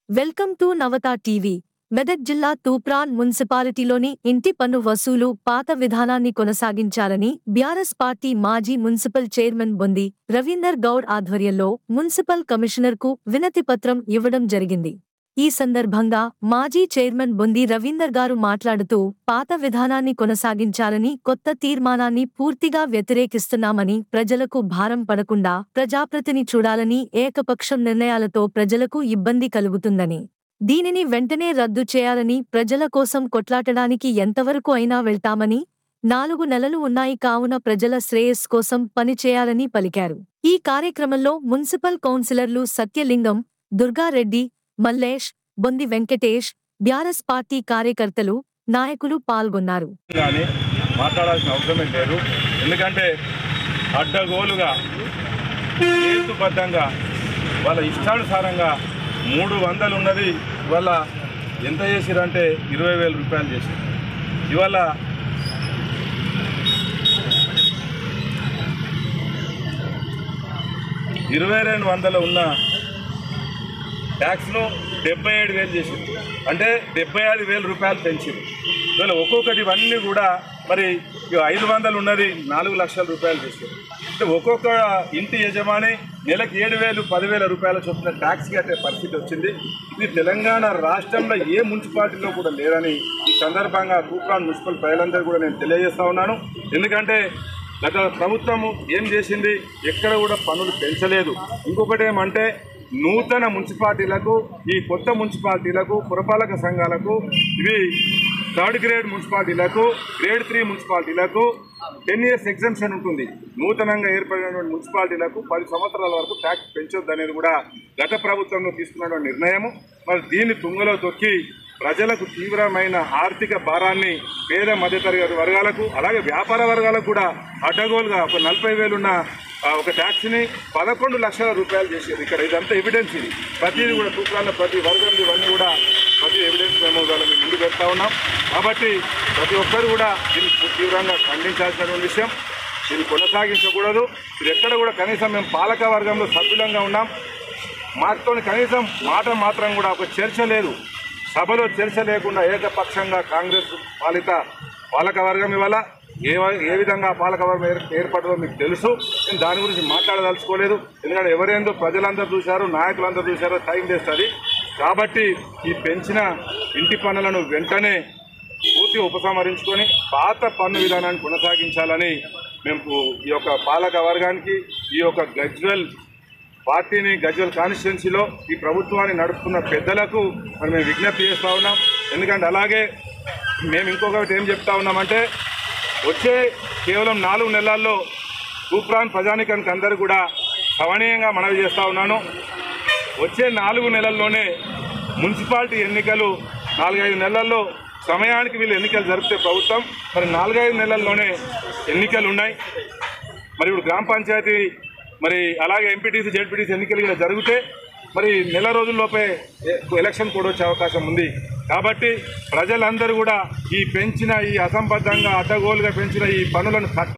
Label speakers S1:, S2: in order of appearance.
S1: welcome to Navatha TV Medak జిల్లా తూప్రాన్ మున్సిపాలిటీలోని ఇంటి పన్ను వసూలు పాత విధానాన్ని కొనసాగించాలని బ్యారస్ పార్టీ మాజీ మున్సిపల్ చైర్మన్ బొంది రవీందర్ గౌడ్ ఆధ్వర్యంలో మున్సిపల్ కమిషనర్కు వినతి పత్రం ఇవ్వడం జరిగింది ఈ సందర్భంగా మాజీ చైర్మన్ బొంది రవీందర్ గారు మాట్లాడుతూ పాత విధానాన్ని కొనసాగించాలని కొత్త తీర్మానాన్ని పూర్తిగా వ్యతిరేకిస్తున్నామని ప్రజలకు భారం పడకుండా ప్రజాప్రతిని చూడాలని ఏకపక్షం నిర్ణయాలతో ప్రజలకు ఇబ్బంది కలుగుతుందని దీనిని వెంటనే రద్దు చేయాలని ప్రజల కోసం కొట్లాటడానికి ఎంతవరకు అయినా వెళ్తామని నాలుగు నెలలు ఉన్నాయి కావున ప్రజల శ్రేయస్ కోసం పనిచేయాలని పలికారు ఈ కార్యక్రమంలో మున్సిపల్ కౌన్సిలర్లు సత్యలింగం దుర్గారెడ్డి మల్లేష్ బొంది వెంకటేష్ బ్యారస్ పార్టీ కార్యకర్తలు నాయకులు పాల్గొన్నారు
S2: కానీ మాట్లాడాల్సిన అవసరమే లేదు ఎందుకంటే అడ్డగోలుగా హేతుబద్ధంగా వాళ్ళ ఇష్టానుసారంగా మూడు వందలు ఉన్నది ఇవాళ ఎంత చేసిరంటే ఇరవై వేల రూపాయలు చేశారు ఇవాళ ఇరవై రెండు వందలు ఉన్న ట్యాక్స్ను డెబ్బై ఏడు వేలు చేసింది అంటే డెబ్బై ఐదు వేల రూపాయలు పెంచింది ఇవాళ ఒక్కొక్కటి ఇవన్నీ కూడా మరి ఇక ఐదు వందలు ఉన్నది నాలుగు లక్షల రూపాయలు చేసింది అంటే ఒక్కొక్క ఇంటి యజమాని నెలకు ఏడు వేలు పదివేల రూపాయల చొప్పున ట్యాక్స్ కట్టే పరిస్థితి వచ్చింది ఇది తెలంగాణ రాష్ట్రంలో ఏ మున్సిపాలిటీలో కూడా లేదని ఈ సందర్భంగా తూప్రాన్ మున్సిపల్ ప్రజలందరూ కూడా నేను తెలియజేస్తా ఉన్నాను ఎందుకంటే గత ప్రభుత్వము ఏం చేసింది ఎక్కడ కూడా పనులు పెంచలేదు ఇంకొకటి ఏమంటే నూతన మున్సిపాలిటీలకు ఈ కొత్త మున్సిపాలిటీలకు పురపాలక సంఘాలకు ఇవి థర్డ్ గ్రేడ్ మున్సిపాలిటీలకు గ్రేడ్ త్రీ మున్సిపాలిటీలకు టెన్ ఇయర్స్ ఎగ్జామ్షన్ ఉంటుంది నూతనంగా ఏర్పడినటువంటి మున్సిపాలిటీలకు పది సంవత్సరాల వరకు ట్యాక్స్ పెంచొద్దు అనేది కూడా గత ప్రభుత్వంలో తీసుకున్నటువంటి నిర్ణయము మరి దీన్ని తుంగలో తొక్కి ప్రజలకు తీవ్రమైన ఆర్థిక భారాన్ని పేద మధ్యతరగతి వర్గాలకు అలాగే వ్యాపార వర్గాలకు కూడా అడ్డగోలుగా ఒక నలభై వేలున్న ఆ, ఒక ట్యాక్సీని పదకొండు లక్షల రూపాయలు చేసేది ఇక్కడ ఇదంతా ఎవిడెన్స్ ఇది ప్రతిదీ కూడా సూత్రాల ప్రతి వర్గం ఇవన్నీ కూడా ప్రతి ఎవిడెన్స్ మేము ఇవాళ మేము ముందు పెడతా ఉన్నాం కాబట్టి ప్రతి ఒక్కరు కూడా దీన్ని తీవ్రంగా ఖండించాల్సినటువంటి విషయం దీన్ని కొనసాగించకూడదు ఇది ఎక్కడ కూడా కనీసం మేము పాలక వర్గంలో సభ్యులంగా ఉన్నాం మాతో కనీసం మాట మాత్రం కూడా ఒక చర్చ లేదు సభలో చర్చ లేకుండా ఏకపక్షంగా కాంగ్రెస్ పాలిత పాలకవర్గం ఇవాళ ఏ ఏ విధంగా పాలకవర్గం ఏర్ ఏర్పడదో మీకు తెలుసు నేను దాని గురించి మాట్లాడదలుచుకోలేదు ఎందుకంటే ఎవరేందో ప్రజలందరూ చూశారు నాయకులందరూ చూశారో టైం వేస్ట్ అది కాబట్టి ఈ పెంచిన ఇంటి పనులను వెంటనే పూర్తి ఉపసంహరించుకొని పాత పన్ను విధానాన్ని కొనసాగించాలని మేము ఈ యొక్క పాలక వర్గానికి ఈ యొక్క గజ్వెల్ పార్టీని గజ్వెల్ కాన్స్టిట్యున్సీలో ఈ ప్రభుత్వాన్ని నడుపుతున్న పెద్దలకు మరి మేము విజ్ఞప్తి చేస్తూ ఉన్నాం ఎందుకంటే అలాగే మేము ఇంకొకటి ఏం చెప్తా ఉన్నామంటే వచ్చే కేవలం నాలుగు నెలల్లో తూప్రాన్ ప్రజానికానికి అందరూ కూడా సవనీయంగా మనవి చేస్తూ ఉన్నాను వచ్చే నాలుగు నెలల్లోనే మున్సిపాలిటీ ఎన్నికలు నాలుగైదు నెలల్లో సమయానికి వీళ్ళు ఎన్నికలు జరిపితే ప్రభుత్వం మరి నాలుగైదు నెలల్లోనే ఎన్నికలు ఉన్నాయి మరి ఇప్పుడు గ్రామ పంచాయతీ మరి అలాగే ఎంపీటీసీ జెడ్పీటీసీ ఎన్నికలు ఇలా జరిగితే మరి నెల రోజుల్లోపే ఎ- ఎలక్షన్ కూడా వచ్చే అవకాశం ఉంది కాబట్టి ప్రజలందరూ కూడా ఈ పెంచిన ఈ అసంబద్ధంగా అడ్డగోలుగా పెంచిన ఈ పనులను కట్